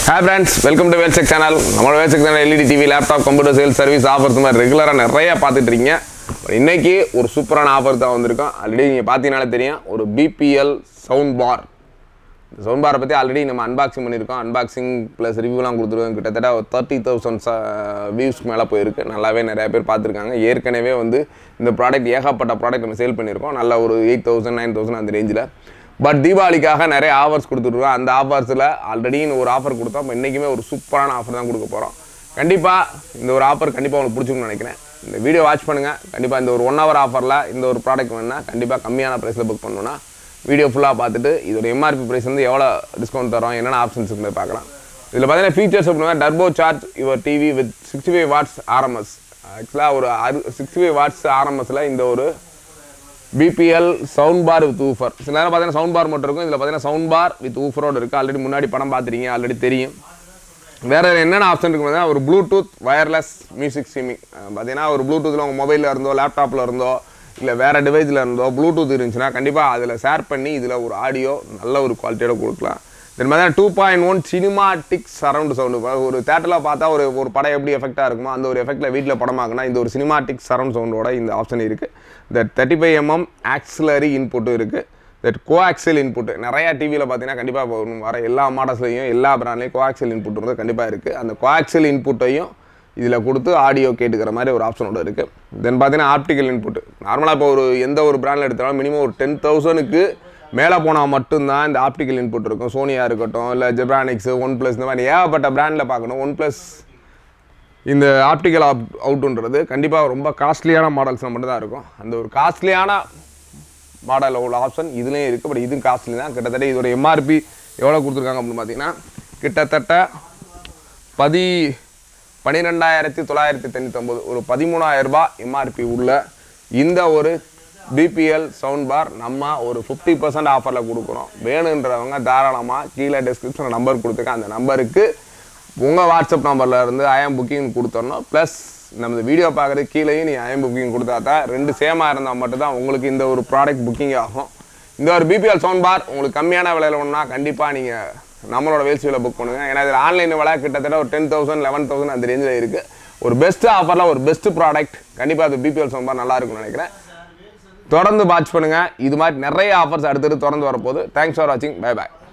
hi friends welcome to வேல்செக் channel நம்மளோட வேல்செக் channel LED TV laptop computer sales service offers மாதிரி ரெகுலராக நிறைய பார்த்துட்டு இருக்கீங்க இன்னைக்கு ஒரு சூப்பரான ஆஃபர் தான் வந்திருக்கோம் ஆல்ரெடி நீங்கள் பார்த்தீங்கனாலே தெரியும் ஒரு பிபிஎல் சவுண்ட் பார் இந்த சவுண்ட் பாரை பற்றி ஆல்ரெடி நம்ம அன்பாக்சிங் பண்ணியிருக்கோம் அன்பாக்சிங் ப்ளஸ் ரிவ்யூலாம் கொடுத்துருக்கோம் கிட்டத்தட்ட ஒரு தேர்ட்டி தௌசண்ட் வியூஸ்க்கு மேலே போயிருக்கு நல்லாவே நிறைய பேர் பார்த்துருக்காங்க ஏற்கனவே வந்து இந்த ப்ராடக்ட் ஏகப்பட்ட ப்ராடக்ட் நம்ம சேல் பண்ணியிருக்கோம் நல்ல ஒரு எயிட் தௌசண்ட் நைன் தௌசண்ட் அந்த ரேஞ்சில் பட் தீபாவளிக்காக நிறைய ஆஃபர்ஸ் கொடுத்துட்ருக்கோம் அந்த ஆஃபர்ஸில் ஆல்ரெடி ஒரு ஆஃபர் கொடுத்தோம் இப்போ இன்றைக்குமே ஒரு சூப்பரான ஆஃபர் தான் கொடுக்க போகிறோம் கண்டிப்பாக இந்த ஒரு ஆஃபர் கண்டிப்பாக உங்களுக்கு பிடிச்சிருக்கும்னு நினைக்கிறேன் இந்த வீடியோ வாட்ச் பண்ணுங்கள் கண்டிப்பாக இந்த ஒரு ஒன் ஹவர் ஆஃபரில் இந்த ஒரு ப்ராடக்ட் வேணுன்னா கண்டிப்பாக கம்மியான ப்ரைஸில் புக் பண்ணணும்னா வீடியோ ஃபுல்லாக பார்த்துட்டு இதோட எம்ஆர்பி ப்ரைஸ் வந்து எவ்வளோ டிஸ்கவுண்ட் தரோம் என்னென்ன ஆப்ஷன்ஸ் இருக்குன்னு பார்க்கலாம் இதில் பார்த்தீங்கன்னா ஃபீச்சர்ஸ் அப்படின்னா turbo charge your TV with sixty five watts RMS ஆக்சுவலாக ஒரு அறு சிக்ஸ்டி ஃபைவ் வாட்ஸ் ஆர்எம்எஸில் இந்த ஒரு BPL sound bar with woofer சில நேரம் பார்த்தீங்கன்னா சவுண்ட் பார் மட்டும் இருக்கும் இதில் பார்த்தீங்கன்னா சவுண்ட் பார் வித் ஊஃபரோடு இருக்குது ஆல்ரெடி முன்னாடி படம் பார்த்துருக்கீங்க ஆல்ரெடி தெரியும் வேறு என்னென்ன ஆப்ஷன் இருக்கு பார்த்தீங்கன்னா ஒரு ப்ளூடூத் வயர்லெஸ் மியூசிக் ஸ்ட்ரீமிங் பார்த்தீங்கன்னா ஒரு ப்ளூடூத்தில் உங்கள் மொபைலில் இருந்தோ லேப்டாப்பில் இருந்தோ இல்லை வேறு டிவைஸில் இருந்தோ ப்ளூடூத் இருந்துச்சுன்னா கண்டிப்பாக அதில் ஷேர் பண்ணி இதில் ஒரு ஆடியோ நல்ல ஒரு குவாலிட்டியோட கொடுக்கலாம் தென் பார்த்தீங்கன்னா two point one cinematic surround sound ஒரு தேட்டரில் பார்த்தா ஒரு ஒரு படம் எப்படி எஃபெக்டாக இருக்குமோ அந்த ஒரு எஃபெக்ட்டில் வீட்டில் படமாக்குனா இந்த ஒரு சினிமாட்டிக் சரவுண்ட் சவுண்டோட இந்த ஆப்ஷன் இருக்குது இந்த தேர்ட்டி ஃபைவ் எம்எம் ஆக்சிலரி இன்புட்டும் இருக்குது தட் கோஆக்சல் இன்புட் நிறையா டிவியில் பார்த்தீங்கன்னா கண்டிப்பாக இப்போ வர எல்லா மாடல்ஸ்லையும் எல்லா பிராண்ட்லையும் கோஆக்சல் இன்புட் வந்து கண்டிப்பாக இருக்குது அந்த கோஆக்சல் இன்புட்டையும் இதில் கொடுத்து ஆடியோ கேட்டுக்கிற மாதிரி ஒரு ஆப்ஷனோட இருக்குது தென் பார்த்தீங்கன்னா ஆப்டிக்கல் இன்புட் நார்மலாக இப்போ ஒரு எந்த ஒரு பிராண்டில் எடுத்தாலும் மினிமம் ஒரு டென் தௌசண்ட்க்கு மேலே போனால் மட்டும்தான் இந்த ஆப்டிக்கல் இன்புட் இருக்கும் சோனியா இருக்கட்டும் இல்லை ஜெப்ரானிக்ஸ் ஒன் ப்ளஸ் இந்த மாதிரி ஏகப்பட்ட பிராண்டில் பார்க்கணும் ஒன் ப்ளஸ் இந்த ஆப்டிக்கல் அப் அவுட்டுன்றது கண்டிப்பாக ரொம்ப காஸ்ட்லியான மாடல்ஸ் மட்டும் தான் இருக்கும் அந்த ஒரு காஸ்ட்லியான மாடலில் உள்ள ஆப்ஷன் இதுலேயும் இருக்குது பட் இதுவும் காஸ்ட்லி தான் கிட்டத்தட்ட இதோட எம்ஆர்பி எவ்வளோ கொடுத்துருக்காங்க அப்படின்னு பார்த்தீங்கன்னா கிட்டத்தட்ட பதி பன்னிரெண்டாயிரத்தி தொள்ளாயிரத்தி தொண்ணூத்தொம்பது ஒரு பதிமூணாயிரம் ரூபாய் எம்ஆர்பி உள்ள இந்த ஒரு பிபிஎல் சவுண்ட் பார் நம்ம ஒரு ஃபிஃப்டி பர்சன்ட் ஆஃபரில் கொடுக்குறோம் வேணுன்றவங்க தாராளமாக கீழே டிஸ்கிரிப்ஷனில் நம்பர் கொடுத்துருக்கேன் அந்த நம்பருக்கு உங்கள் வாட்ஸ்அப் நம்பரில் இருந்து ஐஎம் புக்கிங் கொடுத்துடணும் ப்ளஸ் நம்ம வீடியோ பார்க்குறது கீழேயும் நீ ஐஎம் புக்கிங் கொடுத்தா தான் ரெண்டு சேமாக இருந்தால் மட்டும்தான் உங்களுக்கு இந்த ஒரு ப்ராடக்ட் புக்கிங் ஆகும் இந்த ஒரு பிபிஎல் சவுண்ட் பார் உங்களுக்கு கம்மியான விலையில் ஒன்றா கண்டிப்பாக நீங்கள் நம்மளோட வேல்சியில் புக் பண்ணுங்கள் ஏன்னா இதில் ஆன்லைன் விலை கிட்டத்தட்ட ஒரு டென் தௌசண்ட் லெவன் தௌசண்ட் அந்த ரேஞ்சில் இருக்குது ஒரு பெஸ்ட் ஆஃபரில் ஒரு பெஸ்ட் ப்ராடக்ட் கண்டிப்பாக அது பிபிஎல் சவுண்ட் பார் நல்லா இருக்கும்னு நினைக்கிறேன் தொடர்ந்து வாட்ச் பண்ணுங்கள் இது மாதிரி நிறைய ஆஃபர்ஸ் அடுத்தடுத்து தொடர்ந்து வரப்போகுது தேங்க்ஸ் ஃபார் வாட்சிங் பை பாய்